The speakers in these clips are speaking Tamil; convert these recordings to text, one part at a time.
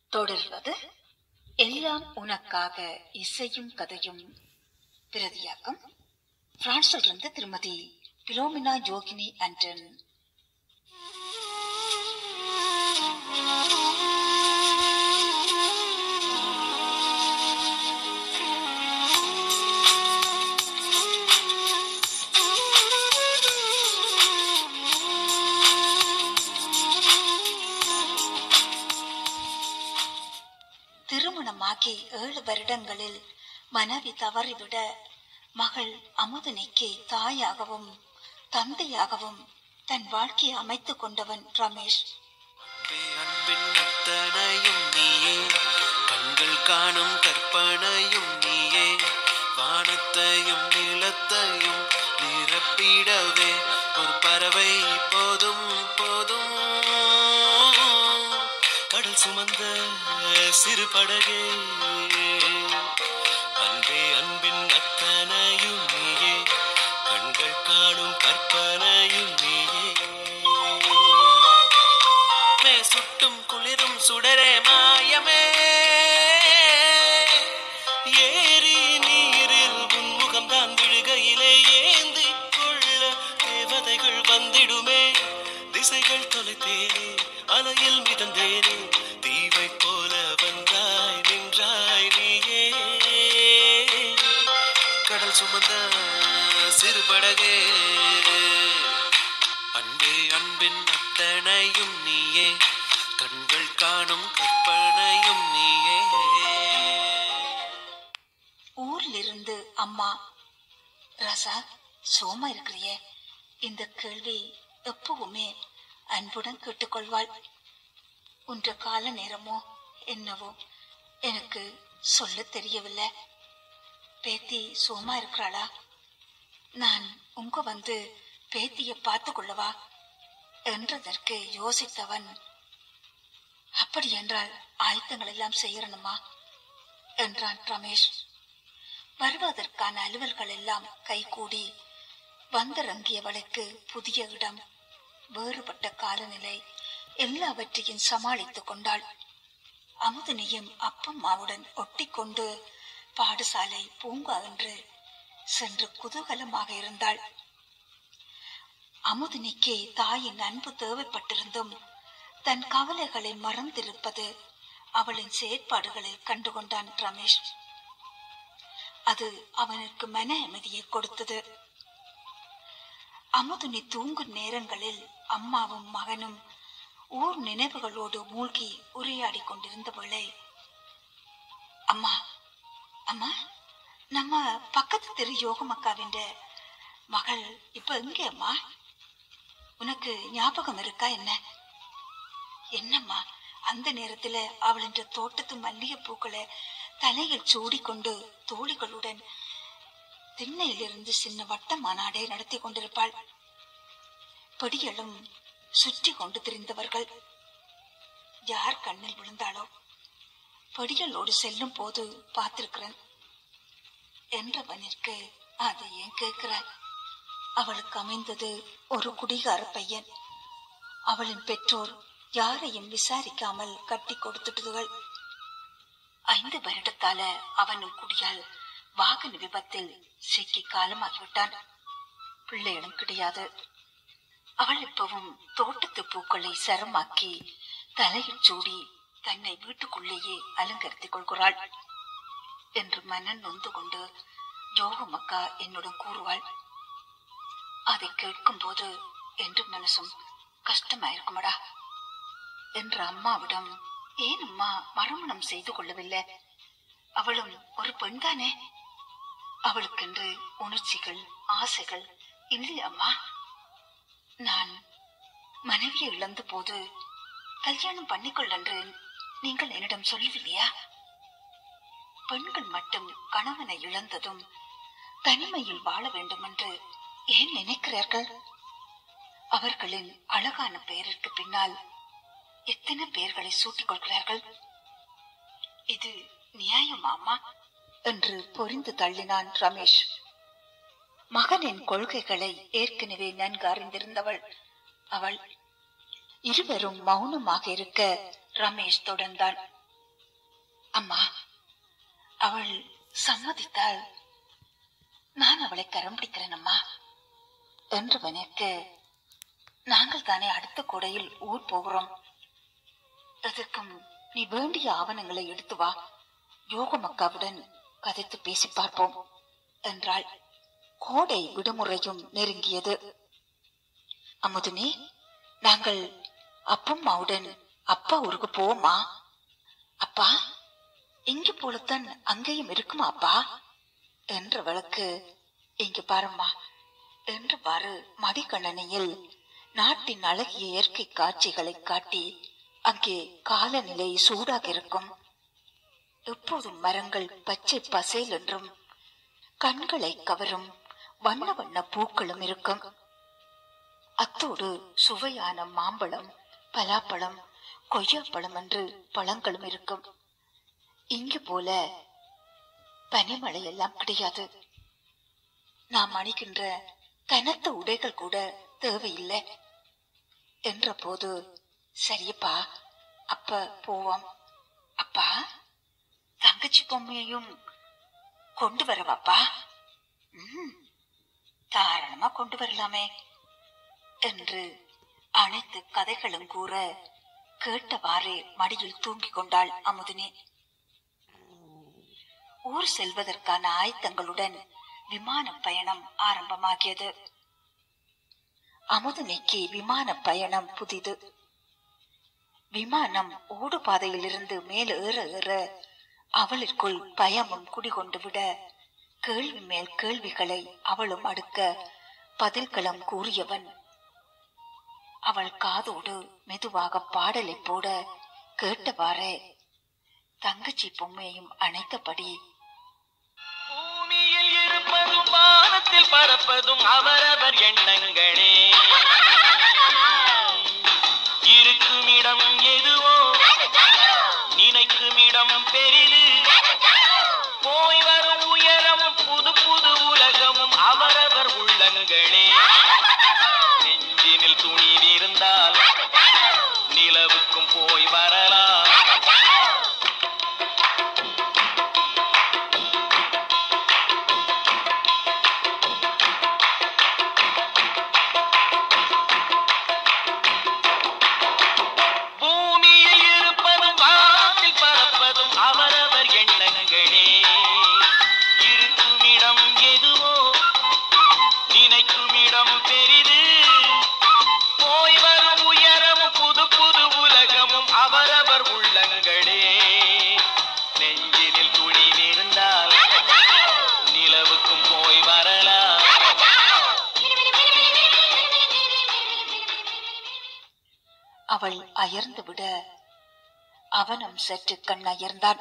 தொடர்வது எல்லாம் உனக்காக இசையும் கதையும் பிரதியாக்கம் பிரான்சில் இருந்து திருமதி பிலோமினா யோகினி ஆண்டன் திருமணமாகி ஏழு வருடங்களில் மனைவி தவறிவிட மகள் அமுதனிக்கு தாயாகவும் தந்தையாகவும் தன் வாழ்க்கையை அமைத்துக் கொண்டவன் ரமேஷ் அன்பே அன்பின் அத்தனையும் நீயே கண்கள் காணும் கற்பனையும் நீயே வானத்தையும் நிலத்தையும் நிரப்பிடவே ஒரு பறவை போதும் போதும் கடல் சுமந்த சிறு படகே அன்பே அன்பின் அத்தனையும் நீயே கண்கள் காணும் கற்பனையும் நீயே மே சுட்டும் குளிரும் சுடரே மாயமே ஏரி நீரில் உன்முகம் தான் விழுகையிலே ஏந்தி கொள்ள தேவதைகள் வந்திடுமே திசைகள் தொலைத்தேனே அலையில் மிதந்தேனே தீவை போல வந்தாய் நின்றாய் நீயே கடல் சுமந்த சிறு படகே அன்பே அன்பின் அத்தனையும் நீயே கண்கள் காணும் கற்பனையும் நீயே ஊர்ல இருந்து அம்மா ராசா சோமா இருக்கிறியே இந்த கேள்வி எப்பவுமே அன்புடன் கேட்டுக்கொள்வாள் உன்ற கால நேரமோ என்னவோ எனக்கு சொல்ல தெரியவில்லை பேத்தி சோமா இருக்கிறாளா நான் உங்க வந்து பேத்திய பார்த்து கொள்ளவா என்றதற்கு யோசித்தவன் அப்படி என்றால் ஆயத்தங்கள் எல்லாம் செய்யணுமா என்றான் ரமேஷ் வருவதற்கான அலுவல்கள் எல்லாம் கைகூடி வந்திறங்கியவளுக்கு புதிய இடம் வேறுபட்ட காலநிலை எல்லாவற்றையும் சமாளித்துக் கொண்டாள் அமுதனையும் அப்பம்மாவுடன் ஒட்டிக்கொண்டு பாடசாலை பூங்கா என்று சென்று குதூகலமாக இருந்தாள் அமுதினிக்கு தாயின் அன்பு தேவைப்பட்டிருந்தும் தன் கவலைகளை மறந்திருப்பது அவளின் செயற்பாடுகளில் கண்டுகொண்டான் ரமேஷ் அது அவனுக்கு மன அமைதியை கொடுத்தது அமுதுனி தூங்கும் நேரங்களில் அம்மாவும் மகனும் ஊர் நினைவுகளோடு மூழ்கி உரையாடி கொண்டிருந்த வேளை அம்மா அம்மா நம்ம பக்கத்து தெரு யோகமக்காவின் மகள் இப்ப எங்க அம்மா உனக்கு ஞாபகம் இருக்கா என்ன என்னம்மா அந்த நேரத்துல அவளின் தோட்டத்து மல்லிகை பூக்களை தலையில் சூடிக்கொண்டு தோழிகளுடன் திண்ணையிலிருந்து சின்ன வட்ட மாநாடை நடத்தி கொண்டிருப்பாள் படிகளும் சுற்றி கொண்டு திரிந்தவர்கள் யார் கண்ணில் விழுந்தாளோ படிகளோடு செல்லும் போது பார்த்திருக்கிறேன் என்றவனிற்கு அதை ஏன் கேட்கிறாள் அவளுக்கு அமைந்தது ஒரு குடிகார பையன் அவளின் பெற்றோர் யாரையும் விசாரிக்காமல் கட்டி கொடுத்துட்டுகள் ஐந்து வருடத்தால அவனும் குடியால் வாகன விபத்தில் சிக்கி காலமாகிவிட்டான் பிள்ளைகளும் கிடையாது அவள் இப்பவும் தோட்டத்து பூக்களை சரமாக்கி தலையில் சூடி தன்னை வீட்டுக்குள்ளேயே அலங்கரித்துக் கொள்கிறாள் என்று மன்னன் நொந்து கொண்டு யோகமக்கா என்னுடன் கூறுவாள் அதை கேட்கும் போது என்று மனசும் கஷ்டமாயிருக்குமடா என்று அம்மாவிடம் ஏன் அம்மா மறுமணம் செய்து கொள்ளவில்லை அவளும் ஒரு பெண்தானே அவளுக்கென்று உணர்ச்சிகள் ஆசைகள் இல்லை அம்மா நான் மனைவியை இழந்த போது கல்யாணம் பண்ணிக்கொள் என்று நீங்கள் என்னிடம் சொல்லவில்லையா பெண்கள் மட்டும் கணவனை இழந்ததும் தனிமையில் வாழ வேண்டும் என்று ஏன் நினைக்கிறார்கள் அவர்களின் அழகான பெயருக்கு பின்னால் எத்தனை பெயர்களை சூட்டிக் கொள்கிறார்கள் இது நியாயமாமா என்று பொறிந்து தள்ளினான் ரமேஷ் மகனின் கொள்கைகளை ஏற்கனவே நன்கு அறிந்திருந்தவள் அவள் இருவரும் மௌனமாக இருக்க ரமேஷ் தொடர்ந்தான் அம்மா அவள் சம்மதித்தால் நான் அவளை கரம் பிடிக்கிறேன் அம்மா என்றவனுக்கு நாங்கள் தானே அடுத்த கோடையில் ஊர் போகிறோம் எதற்கும் நீ வேண்டிய ஆவணங்களை எடுத்து வா யோகமக்காவுடன் கதைத்து பேசி பார்ப்போம் என்றாள் கோடை விடுமுறையும் நெருங்கியது அமுதினி நாங்கள் அப்பம்மாவுடன் அப்பா ஊருக்கு போவோமா அப்பா இங்கு போலத்தான் அங்கேயும் இருக்குமா அப்பா என்றவளுக்கு இங்கு பாரம்மா என்றவாறு மடிக்கணனியில் நாட்டின் அழகிய இயற்கை காட்சிகளை காட்டி அங்கே காலநிலை சூடாக இருக்கும் எப்போதும் மரங்கள் பச்சை பசேல் என்றும் கண்களை கவரும் வண்ண வண்ண பூக்களும் இருக்கும் அத்தோடு சுவையான மாம்பழம் பலாப்பழம் கொய்யாப்பழம் என்று பழங்களும் இருக்கும் இங்கு போல பனிமழை எல்லாம் கிடையாது நாம் அணிகின்ற கனத்த உடைகள் கூட தேவையில்லை என்ற போது சரியப்பா அப்ப போவோம் அப்பா தங்கச்சி பொம்மையையும் கொண்டு வரவாப்பா ம் தாராளமா கொண்டு வரலாமே என்று அனைத்து கதைகளும் கூற கேட்டவாறே மடியில் தூங்கிக் கொண்டாள் அமுதினி ஊர் செல்வதற்கான ஆயத்தங்களுடன் விமான பயணம் ஆரம்பமாகியது அமுதனைக்கு விமான பயணம் புதிது விமானம் ஓடு பாதையிலிருந்து மேல் ஏற ஏற அவளுக்குள் பயமும் குடிகொண்டு விட கேள்வி மேல் கேள்விகளை அவளும் அடுக்க பதில்களம் கூறியவன் அவள் காதோடு மெதுவாக பாடலை போட கேட்டவாறே தங்கச்சி பொம்மையையும் அணைத்தபடி பூமியில் இருப்பதும் வானத்தில் பறப்பதும் அவரவர் எண்ணங்களே இருக்கும் இடம் எதுவோ நினைக்கும் இடம் பெரிது போய் வரும் உயரமும் புது புது உலகமும் அவரவர் உள்ளங்களே நெஞ்சினில் துணிவு இருந்தால் நிலவுக்கும் போய் வரலாம் பூமியில் இருப்பதும் வானத்தில் பறப்பதும் அவரவர் எண்ணங்களே இருக்கும் இடம் எதுவோ நினைக்கும் இடம் பெரிது போய் வரும் உயரமும் புது புது உலகமும் அவரவர் உள்ளங்களே நெஞ்சினில் துணிவிருந்தால் நிலவுக்கும் போய் வரலாம் அவள் அயர்ந்து விட அவனும் சற்று கண் அயர்ந்தான்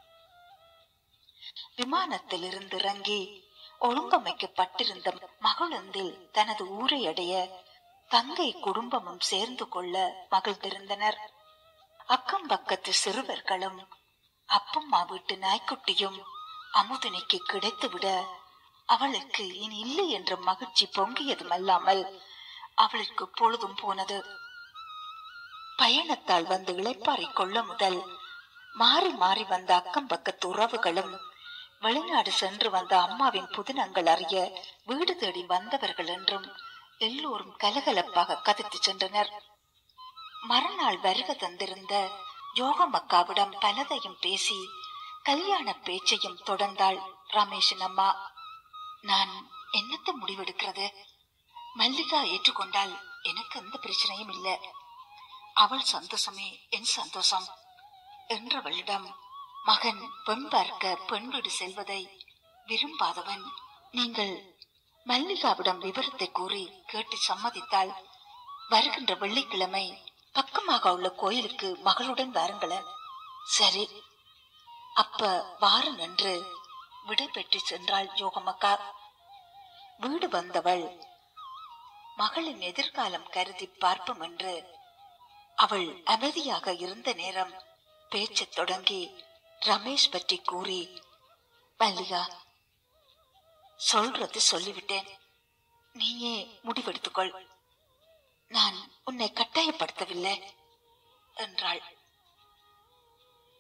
விமானத்தில் இருந்து இறங்கி ஒழுங்கமைக்கப்பட்டிருந்த மகளுந்தில் தனது ஊரை அடைய தங்கை குடும்பமும் சேர்ந்து கொள்ள மகிழ்ந்திருந்தனர் அக்கம் பக்கத்து சிறுவர்களும் அப்பம்மா வீட்டு நாய்க்குட்டியும் அமுதனிக்கு கிடைத்துவிட அவளுக்கு இனி இல்லை என்ற மகிழ்ச்சி பொங்கியதும் அல்லாமல் அவளுக்கு பொழுதும் போனது பயணத்தால் வந்து இளைப்பாறிக் கொள்ள முதல் மாறி மாறி வந்த அக்கம் பக்கத்து உறவுகளும் வெளிநாடு சென்று வந்த அம்மாவின் புதினங்கள் அறிய வீடு தேடி வந்தவர்கள் என்றும் எல்லோரும் கலகலப்பாக கதைத்து சென்றனர் மறுநாள் வருக தந்திருந்த யோகமக்காவிடம் பலதையும் பேசி கல்யாண பேச்சையும் தொடர்ந்தாள் ரமேஷின் அம்மா நான் என்னத்த முடிவெடுக்கிறது மல்லிகா ஏற்றுக்கொண்டால் எனக்கு எந்த பிரச்சனையும் இல்லை அவள் சந்தோஷமே என் சந்தோஷம் என்றவளிடம் மகன் பெண் பார்க்க பெண் வீடு செல்வதை விரும்பாதவன் நீங்கள் மல்லிகாவிடம் விவரத்தை கூறி கேட்டு சம்மதித்தால் வருகின்ற வெள்ளிக்கிழமை பக்கமாக உள்ள கோயிலுக்கு மகளுடன் வாருங்களேன் சரி அப்ப வாரன் என்று விடை பெற்று சென்றாள் யோகமக்கா வீடு வந்தவள் மகளின் எதிர்காலம் கருதி பார்ப்போம் என்று அவள் அமைதியாக இருந்த நேரம் பேச்சத் தொடங்கி ரமேஷ் பற்றி கூறி மல்லிகா சொல்றது சொல்லிவிட்டேன் நீயே முடிவெடுத்துக்கொள் நான் உன்னை கட்டாயப்படுத்தவில்லை என்றாள்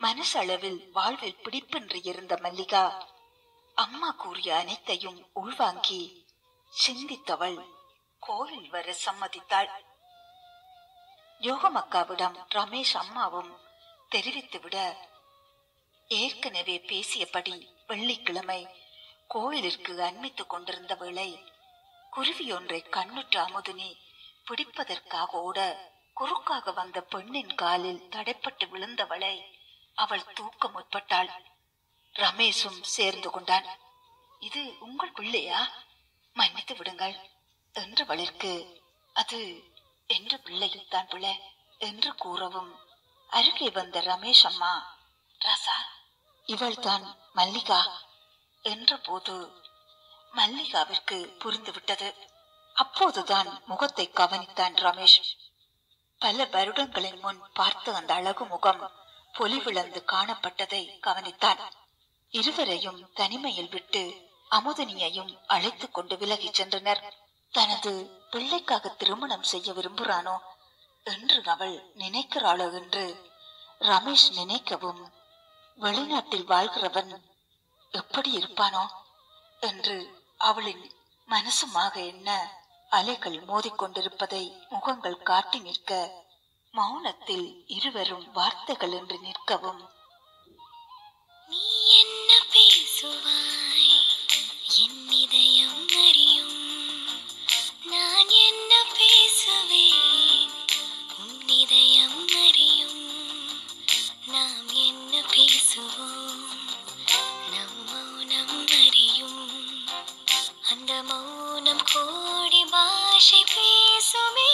மனசளவில் வாழ்வில் பிடிப்பின்றி இருந்த மல்லிகா அம்மா கூறிய அனைத்தையும் உள்வாங்கி சிந்தித்தவள் கோவில் வர சம்மதித்தாள் யோகமக்காவிடம் ரமேஷ் அம்மாவும் தெரிவித்துவிட ஏற்கனவே பேசியபடி வெள்ளிக்கிழமை கோயிலிற்கு அண்மித்துக் கொண்டிருந்த வேளை குருவி ஒன்றை கண்ணுற்ற அமுதினி பிடிப்பதற்காக ஓட குறுக்காக வந்த பெண்ணின் காலில் தடைப்பட்டு விழுந்தவளை அவள் தூக்க முற்பட்டாள் ரமேஷும் சேர்ந்து கொண்டான் இது உங்கள் பிள்ளையா மன்னித்து விடுங்கள் என்றவளிற்கு அது என்ற பிள்ளையில் தான் பிள்ளை என்று கூறவும் அருகே வந்த ரமேஷ் அம்மா ராசா இவள்தான் மல்லிகா என்ற போது மல்லிகாவிற்கு புரிந்துவிட்டது அப்போதுதான் முகத்தை கவனித்தான் ரமேஷ் பல வருடங்களின் முன் பார்த்த அந்த அழகு முகம் பொலிவிழந்து காணப்பட்டதை கவனித்தான் இருவரையும் தனிமையில் விட்டு அமுதனியையும் அழைத்துக் கொண்டு விலகிச் சென்றனர் தனது பிள்ளைக்காக திருமணம் செய்ய விரும்புகிறானோ என்று அவள் நினைக்கிறாளோ என்று ரமேஷ் நினைக்கவும் வெளிநாட்டில் வாழ்கிறவன் எப்படி இருப்பானோ என்று அவளின் மனசுமாக என்ன அலைகள் மோதிக்கொண்டிருப்பதை முகங்கள் காட்டி நிற்க மௌனத்தில் இருவரும் வார்த்தைகள் என்று நிற்கவும் நீ என்ன பேசுவாய் என் இதயம் அறியும் நான் என்ன பேசுவேன் உன் இதயம் அறியும் நாம் என்ன பேசுவோம் நம் மௌனம் அறியும் அந்த மௌனம் கோடி பாஷை பேசுமே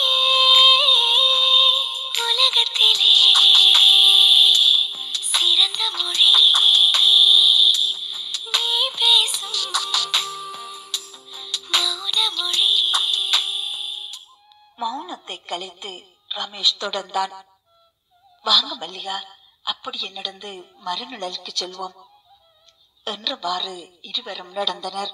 உலகத்திலே சிறந்த மொழி நீ பேசும் மௌன மொழி மௌனத்தை கலைத்து ரமேஷ் தொடர்ந்தான் வாங்க மல்லிகா அப்படியே நடந்து மறுநிழலுக்கு செல்வோம் என்றவாறு இருவரும் நடந்தனர்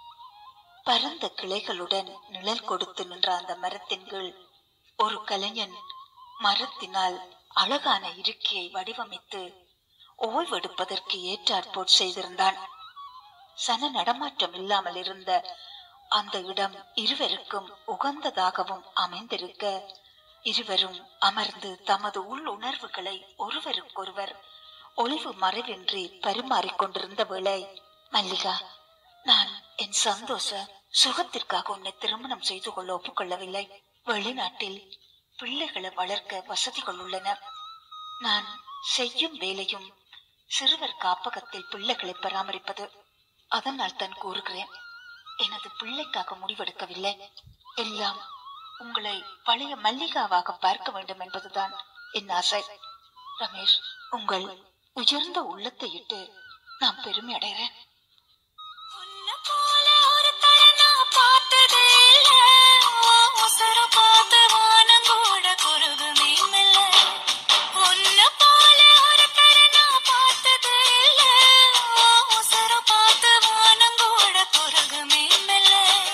பரந்த கிளைகளுடன் நிழல் கொடுத்து நின்ற அந்த மரத்தின் கீழ் ஒரு கலைஞன் மரத்தினால் அழகான இருக்கையை வடிவமைத்து ஓய்வெடுப்பதற்கு ஏற்றாற்போல் செய்திருந்தான் சன நடமாட்டம் இல்லாமல் இருந்த அந்த இடம் இருவருக்கும் உகந்ததாகவும் அமைந்திருக்க இருவரும் அமர்ந்து தமது உள் உணர்வுகளை ஒருவருக்கொருவர் ஒளிவு மறைவின்றி பரிமாறிக் கொண்டிருந்த வேளை மல்லிகா நான் என் சந்தோஷ சுகத்திற்காக உன்னை திருமணம் செய்து கொள்ள ஒப்புக்கொள்ளவில்லை வெளிநாட்டில் பிள்ளைகளை வளர்க்க வசதிகள் உள்ளன நான் செய்யும் வேலையும் சிறுவர் காப்பகத்தில் பிள்ளைகளை பராமரிப்பது அதனால் தான் கூறுகிறேன் எனது பிள்ளைக்காக முடிவெடுக்கவில்லை எல்லாம் உங்களை பழைய மல்லிகாவாக பார்க்க வேண்டும் என்பதுதான் என் ஆசை ரமேஷ் உங்கள் உயர்ந்த உள்ளத்தை இட்டு நான் பெருமை அடைகிறேன் உன்னை போல ஒருத்தரை நான் பார்த்ததே இல்ல. உன் உசுரை பார்த்து வானம் கூட குறுகுமே மெல்ல. உன்னை போல ஒருத்தரை நான் பார்த்ததே இல்ல. உன் உசுரை பார்த்து வானம் கூட குறுகுமே மெல்ல.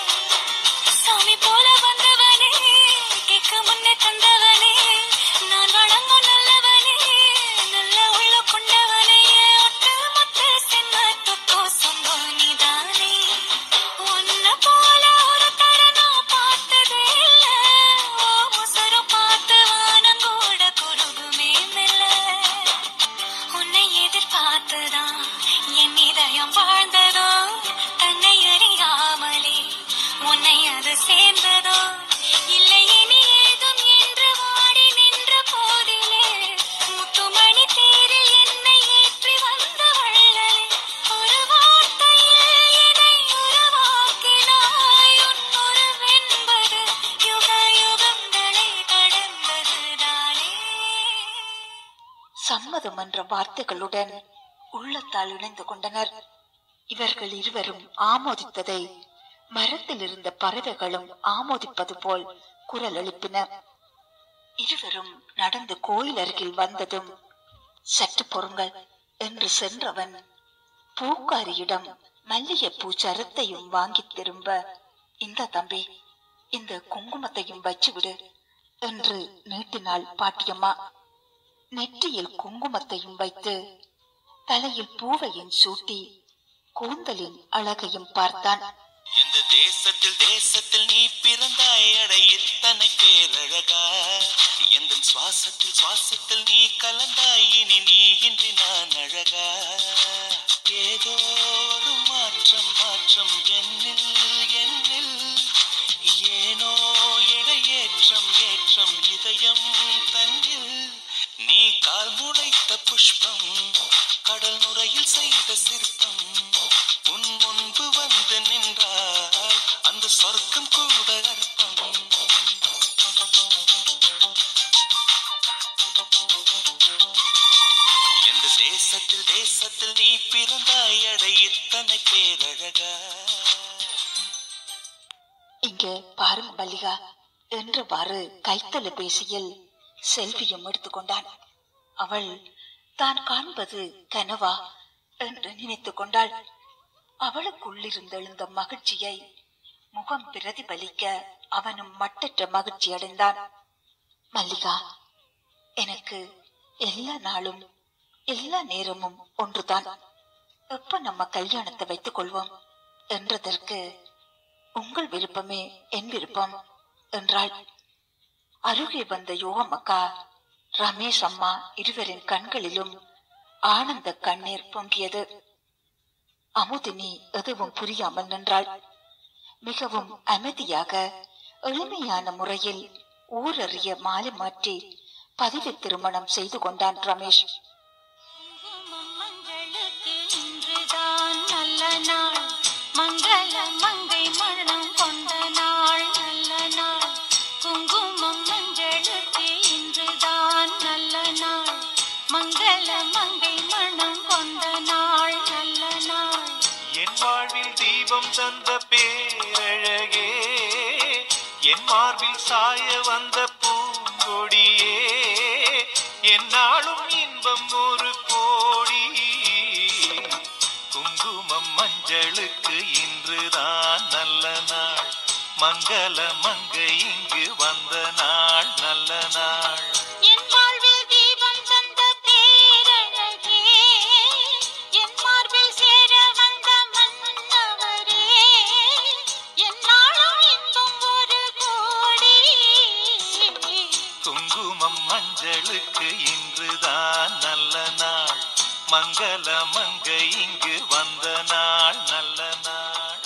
சாமி போல வந்தவனே கேட்க முன்னே தந்தவனே நான் வணங்கும் நல்லவனே நல்ல உள்ள கொண்டவனே ஒட்டு மொத்த சென்மத்துக்கோ சொந்தம் நீதானே உன்னை போல ஒரு தர நான் பார்த்ததே இல்ல ஓ உசுரை பார்த்து வானம் கூட குறுகுமே மெல்ல உன்னை எதிர்பார்த்துதான் என் இதயம் வாழ்ந்ததோ தன்னை அறியாமலே உன்னை அது சேர்ந்ததோ இல்லை இனி ஏதும் என்று வாடி நின்ற போதிலே முத்துமணி தேரில் என்னை ஏற்றி வந்த வள்ளலே ஒரு வார்த்தையில் என்னை உருவாக்கினாய் உன் உறவென்பது யுக யுகங்களை கடந்ததுதானே சம்மதம் என்ற வார்த்தைகளுடன் உள்ளத்தால் இணைந்து கொண்டனர் இவர்கள் இருவரும் ஆமோதித்ததை மரத்தில் இருந்த பறவைகளும் ஆமோதிப்பது போல் குரல் எழுப்பின இருவரும் நடந்து கோயில் அருகில் வந்ததும் சற்று பொறுங்கள் என்று சென்றவன் பூக்காரியிடம் மல்லிகைப்பூ சரத்தையும் வாங்கி திரும்ப இந்த தம்பி இந்த குங்குமத்தையும் வச்சுவிடு என்று நீட்டினாள் பாட்டியம்மா நெற்றியில் குங்குமத்தையும் வைத்து தலையில் பூவையும் சூட்டி கூந்தலின் அழகையும் பார்த்தான் எந்த தேசத்தில் தேசத்தில் நீ பிறந்தாய் அட இத்தனை பேரழகா எந்த சுவாசத்தில் சுவாசத்தில் நீ கலந்தாய் இனி நீ இன்றி நான் அழகா ஏதோ ஒரு மாற்றம் மாற்றம் என்னில் என்னில் ஏனோ இடையேற்றம் ஏற்றம் இதயம் தன்னில் நீ கால் முளைத்த புஷ்பம் கடல் நுரையில் செய்த சிற்பம் உன் முன்பு வந்து நின்றால் அந்த சொர்க்கம் கூட அற்பம் எந்த தேசத்தில் தேசத்தில் நீ பிறந்தாய் அட இத்தனை பேரழகா இங்க பாருங்க மல்லிகா என்றவாறு கைத்தொலைபேசியில் செல்வியும் எடுத்துக்கொண்டான் அவள் தான் காண்பது கனவா என்று நினைத்துக் கொண்டாள் அவளுக்குள்ளிருந்தெழுந்த மகிழ்ச்சியை முகம் பிரதிபலிக்க அவனும் மட்டற்ற மகிழ்ச்சி அடைந்தான் மல்லிகா எனக்கு எல்லா நாளும் எல்லா நேரமும் ஒன்றுதான் எப்ப நம்ம கல்யாணத்தை வைத்துக் கொள்வோம் என்றதற்கு உங்கள் விருப்பமே என் விருப்பம் என்றாள் அருகே வந்த யோகமக்கா ரமேஷ் அம்மா இருவரின் கண்களிலும் ஆனந்த கண்ணீர் பொங்கியது அமுதினி எதுவும் புரியாமல் நின்றாள் மிகவும் அமைதியாக எளிமையான முறையில் ஊரறிய மாலை மாற்றி பதிவு திருமணம் செய்து கொண்டான் ரமேஷ் குங்குமம் மஞ்சளுக்கு இன்றுதான் நல்ல நாள் மங்கள மங்கை மனம் கொண்ட நாள் நல்ல நாள் குங்குமம் மஞ்சளுக்கு இன்றுதான் நல்ல நாள் மங்கள மங்கை மனம் கொண்ட நாள் நல்ல நாள் என் வாழ்வில் தீபம் தந்த பேரழகே என் மார்பில் சாய வந்த பூங்கொடியே என்னாலும் இன்பம் ஒரு கோடி குங்குமம் மஞ்சளுக்கு இன்றுதான் நல்ல நாள் மங்கள மங்கை இங்கு வந்த நாள் நல்ல நாள் என் வாழ்வில் தீபம் தந்த பேரழகே என் மார்பில் சேர வந்த மன்னவரே என்னாலும் இன்பம் ஒரு கோடி குங்குமம் மஞ்சளுக்கு இன்றுதான் நல்ல நாள் மங்கள மங்கை இங்கு வந்த நாள் நல்ல நாள்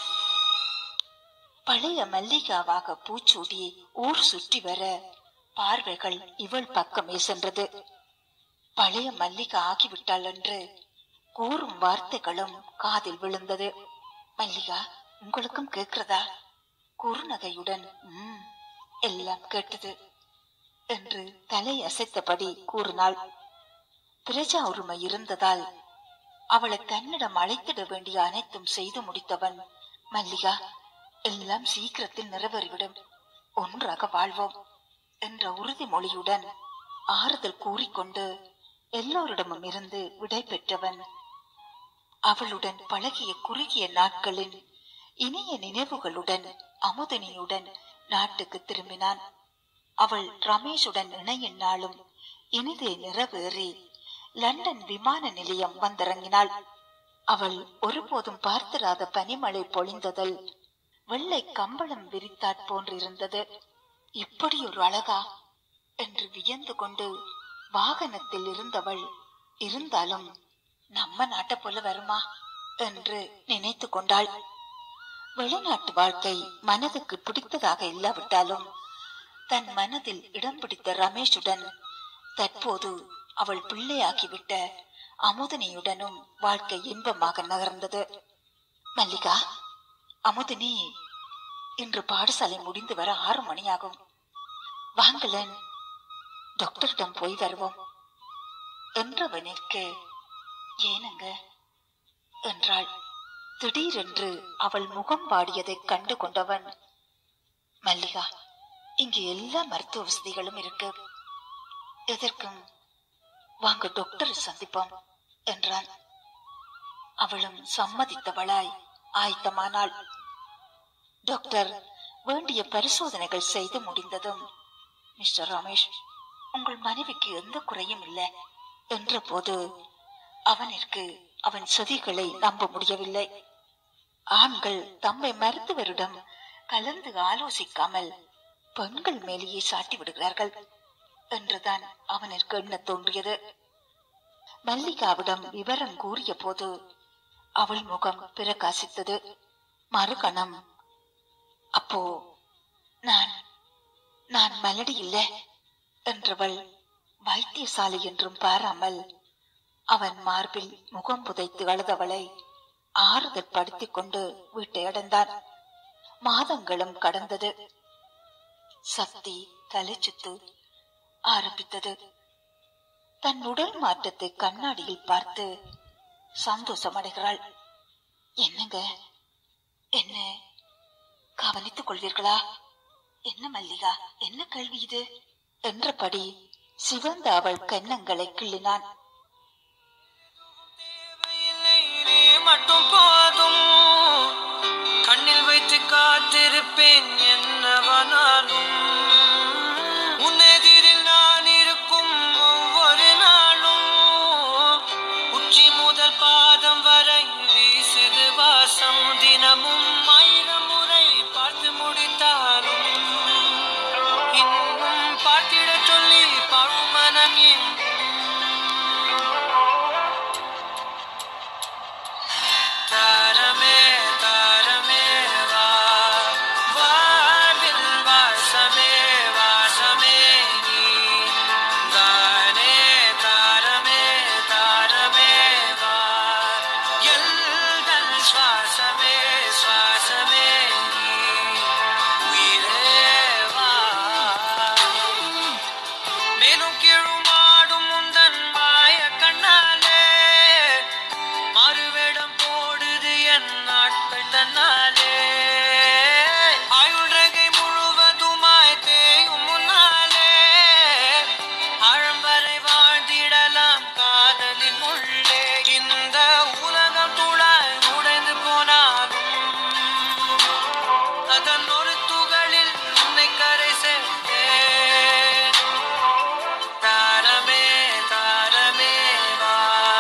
பழைய மல்லிகாவாக பூச்சூடி ஊர் சுற்றி வர பார்வைகள் இவள் பக்கமே சென்றது பழைய மல்லிகா ஆகிவிட்டாள் என்று கூறும் வார்த்தைகளும் காதில் விழுந்தது மல்லிகா உங்களுக்கும் கேட்கிறதா குறுநகையுடன் "ம், எல்லாம் கேட்டது என்று தலை அசைத்தபடி கூறினாள் பிரஜா உரிமை இருந்ததால் அவளை தன்னிடம் அழைத்திட வேண்டிய அனைத்தும் செய்து முடித்தவன் மல்லிகா எல்லாம் சீக்கிரத்தில் நிறைவேறிவிடும் ஒன்றாக வாழ்வோம் என்ற உறுதிமொழியுடன் ஆறுதல் கூறிக்கொண்டு எல்லோரிடமும் இருந்து விடை பெற்றவன் அவளுடன் பழகிய குறுகிய நாட்களின் இனிய நினைவுகளுடன் அமுதனியுடன் நாட்டுக்கு திரும்பினான் அவள் ரமேஷுடன் இணையும் நாளும் இனிதே நிறைவேறி லண்டன் விமான நிலையம் வந்திறங்கினாள் அவள் ஒருபோதும் பார்த்திராத பனிமழை பொழிந்ததில் வெள்ளை கம்பளம் விரித்தாற் போன்றிருந்தது இப்படி ஒரு அழகா என்று வியந்து கொண்டு வாகனத்தில் இருந்தவள் இருந்தாலும் நம்ம நாட்டை போல வருமா என்று நினைத்து கொண்டாள் வெளிநாட்டு வாழ்க்கை மனதுக்கு பிடித்ததாக இல்லாவிட்டாலும் தன் மனதில் இடம் பிடித்த ரமேஷுடன் தற்போது அவள் பிள்ளையாகிவிட்ட அமுதனியுடனும் வாழ்க்கை இன்பமாக நகர்ந்தது மல்லிகா அமுதினி இன்று பாடசாலை முடிந்து வர ஆறு மணியாகும் வாங்களேன் டாக்டரிடம் போய் வருவோம் என்றவனிற்கு ஏனுங்க என்றாள் திடீரென்று அவள் முகம் வாடியதைக் கண்டு கொண்டவன் மல்லிகா இங்கு எல்லா மருத்துவ வசதிகளும் இருக்கு எதற்கும் வாங்க டாக்டரை சந்திப்போம் என்றான் அவளும் சம்மதித்தவளாய் ஆயத்தமானாள் டாக்டர் வேண்டிய பரிசோதனைகள் செய்து முடிந்ததும் மிஸ்டர் ரமேஷ் உங்கள் மனைவிக்கு எந்த குறையும் இல்லை என்ற போது அவனிற்கு அவன் சதிகளை நம்ப முடியவில்லை ஆண்கள் தம்மை மருத்துவரிடம் கலந்து ஆலோசிக்காமல் பெண்கள் மேலேயே சாட்டி விடுகிறார்கள் என்றுதான் அவனிற்கு எண்ண தோன்றியது மல்லிகாவிடம் விவரம் கூறிய போது அவள் முகம் பிரகாசித்தது மறுகணம் அப்போ நான் நான் மலடி இல்ல என்றவள் வைத்தியசாலை என்றும் பாராமல் அவன் மார்பில் முகம் புதைத்து அழுதவளை ஆறுதல் படுத்திக் கொண்டு வீட்டை அடைந்தான் மாதங்களும் கடந்தது சக்தி தலைச்சுத்து ஆரம்பித்தது தன் உடல் மாற்றத்தை கண்ணாடியில் பார்த்து சந்தோஷமடைகிறாள் என்னங்க என்ன கவனித்துக் கொள்வீர்களா என்ன மல்லிகா என்ன கேள்வி இது என்றபடி சிவந்த அவள் கன்னங்களை கிள்ளினான் தேவையில்லை, நீ மட்டும் போதும் கண்ணில் வைத்து காத்திருப்பேன் என்னவனாலும் உன்னெதிரில் நான் இருக்கும் ஒவ்வொரு நாளும் உச்சி முதல் பாதம் வரை வீசுது வாசம் தினமும் ஆயிரம் முறை பார்த்து முடித்தாலும் இன்னும் பார்த்திட சொல்லி பழுமனம் ஏன் தாரமே தாரமே வா வாழ்வில் வாசமே வாசமே நீ தானே தாரமே தாரமே வா எல்தன் சுவாசமே சுவாசமே நீ உயிரே வா மேலும் கீழுமாடும் முந்தன் மாய கண்ணாலே மறுவேடம் போடுது என் நாட்கள் தன்னாலே ஆயுள் ரகை முழுவதுமாய் தேயும் முன்னாலே ஆழம் வரை வாழ்ந்திடலாம் காதலின் உள்ளே இந்த உலகம் துளாய் உடைந்து போனாலும் அதன் ஒரு துகளில் உன்னை கரை சேர்த்தேன் தாரமே தாரமே வா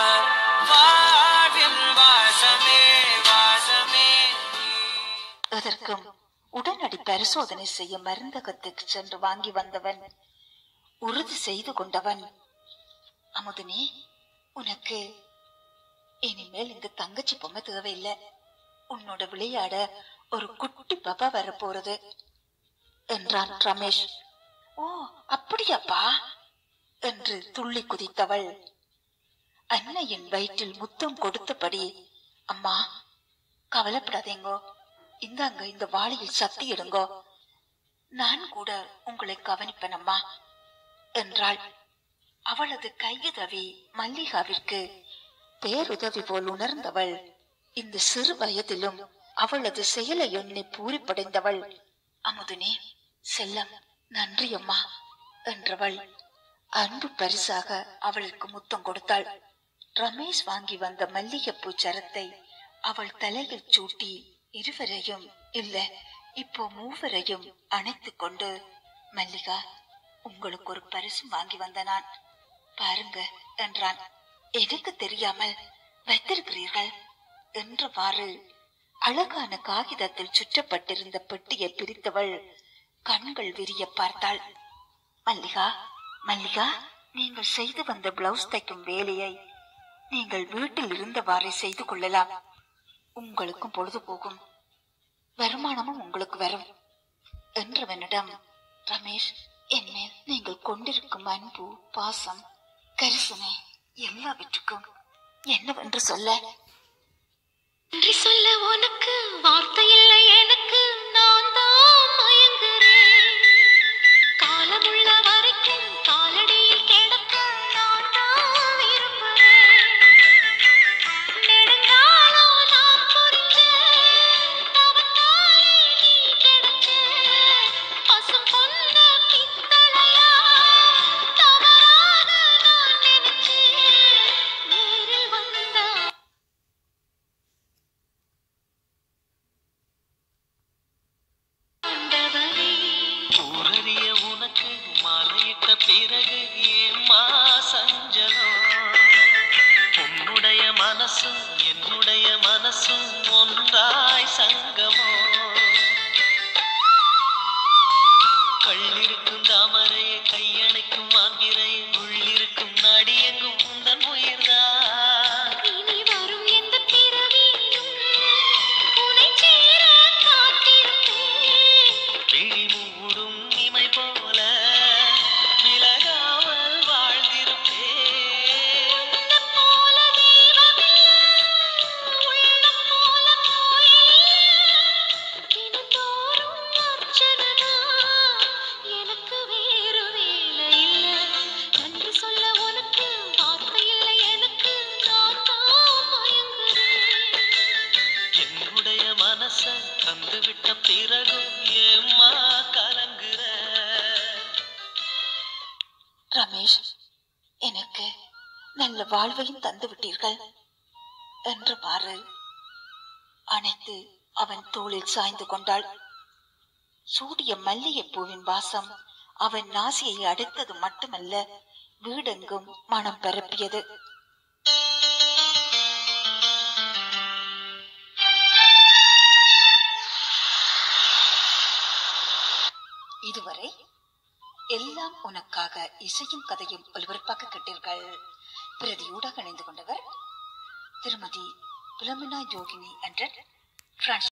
வாழ்வில் வாசமே வாசமே நீ அதற்கும் உடனடி பரிசோதனை செய்ய மருந்தகத்துக்கு சென்று வாங்கி வந்தவன் உறுதி செய்து கொண்டவன் அமுதினி உனக்கு இனிமேல் இந்த தங்கச்சி பொம்மை தேவையில்லை உன்னோட விளையாட ஒரு குட்டி பாப்பா வரப்போறது என்றான் ரமேஷ் ஓ அப்படியாப்பா என்று துள்ளி குதித்தவள் அன்னையின் வயிற்றில் முத்தம் கொடுத்தபடி அம்மா கவலைப்படாதீங்கோ இந்தாங்க இந்த வாளியில் சக்தி எடுங்கோ நான் கூட உங்களை கவனிப்பேன் அம்மா என்றாள் அவளது கையுதவி மல்லிகாவிற்கு பேருதவி போல் உணர்ந்தவள் இந்த சிறு வயதிலும் அவளது செயலை எண்ணி பூரிப்படைந்தவள் அமுதினே செல்லம் நன்றி அம்மா என்றவள் அன்பு பரிசாக அவளுக்கு முத்தம் கொடுத்தாள் ரமேஷ் வாங்கி வந்த மல்லிகைப்பூ சரத்தை அவள் தலையில் சூட்டி இருவரையும் இல்ல இப்போ மூவரையும் அணைத்துக் கொண்டு மல்லிகா உங்களுக்கு ஒரு பரிசு வாங்கி வந்த நான் பாருங்க என்றான் எனக்கு தெரியாமல் வைத்திருக்கிறீர்கள் என்றவாறு அழகான காகிதத்தில் சுற்றப்பட்டிருந்த பெட்டியை பிரித்தவள் கண்கள் விரிய பார்த்தாள் மல்லிகா மல்லிகா நீங்கள் செய்து வந்த பிளவுஸ் தைக்கும் வேலையை நீங்கள் வீட்டில் இருந்தவாறே செய்து கொள்ளலாம் உங்களுக்கும் பொழுது போகும் வருமானமும் உங்களுக்கு வரும் என்றவனிடம் ரமேஷ் என் மேல் நீங்கள் கொண்டிருக்கும் அன்பு பாசம் கரிசனை எல்லாவற்றுக்கும் என்னவென்று சொல்ல நன்றி சொல்ல உனக்கு வார்த்தை இல்லை எனக்கு நான் தான் மயங்குறேன் காலமுள்ள வரைக்கும் காலடியில் கிடக்க நான் தான் விரும்புறேன் நெடுங்காலம் நான் புரிஞ்ச தவத்தாலே நீ கிடைச்ச பசும் பொன்ன பித்தளையா தவறாக நான் நினைச்சேன் நேரில் வந்த மாலையிட்ட பிறகு ஏம்மா சஞ்சலம் உன்னுடைய மனசும் என்னுடைய மனசும் ஒன்றாய் சங்கமோ கள்ளிருக்கும் தாமரையை கையணைக்கும் மாந்திரை உள்ளிருக்கும் நாடியெங்கும் உந்தன் உயிர்தான் இனி வரும் எந்த பிறவியிலும் உனை சேர காத்திருப்பேன் விழி மூடும் இமை போல விலகாமல் வாழ்ந்திருப்பேன் உன்னைப் போல தெய்வமில்லை, உள்ளம் போல கோயிலில்லை. தினந்தோறும் அர்ச்சனைதான், எனக்கு வேறு வேலை இல்லை. நன்றி சொல்ல உனக்கு வார்த்தை இல்லை எனக்கு, நான் தான் மயங்குறேன். என்னுடைய மனச தந்துவிட்ட பிறகும் ஏம்மா கலங்குற ரமேஷ் எனக்கு நல்ல வாழ்வையும் தந்து விட்டீர்கள் என்று மாறு அணைத்து அவன் தோளில் சாய்ந்து கொண்டாள் சூடிய மல்லிகைப்பூவின் வாசம் அவன் நாசியை அடைத்தது மட்டுமல்ல வீடெங்கும் மனம் பரப்பியது இதுவரை எல்லாம் உனக்காக இசையும் கதையும் ஒலிபரப்பாக கேட்டீர்கள் பிரதியூடாக இணைந்து கொண்டவர் திருமதி புலமினா யோகினி என்ற பிரான்ஸ்